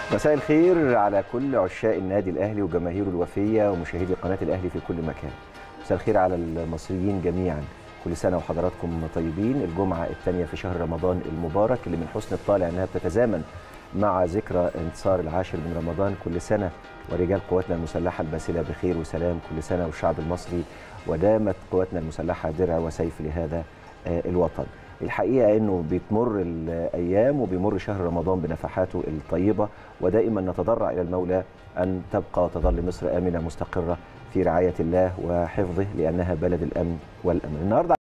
مساء الخير على كل عشاق النادي الاهلي وجماهيره الوفيه ومشاهدي قناه الاهلي في كل مكان. مساء الخير على المصريين جميعا. كل سنه وحضراتكم طيبين، الجمعه الثانيه في شهر رمضان المبارك اللي من حسن الطالع انها بتتزامن مع ذكرى انتصار العاشر من رمضان كل سنه ورجال قواتنا المسلحه الباسله بخير وسلام كل سنه والشعب المصري ودامت قواتنا المسلحه درع وسيف لهذا الوطن. الحقيقه انه بتمر الايام وبيمر شهر رمضان بنفحاته الطيبه ودائما نتضرع الى المولى ان تبقى وتظل مصر امنه مستقره في رعايه الله وحفظه لانها بلد الامن والامان. النهارده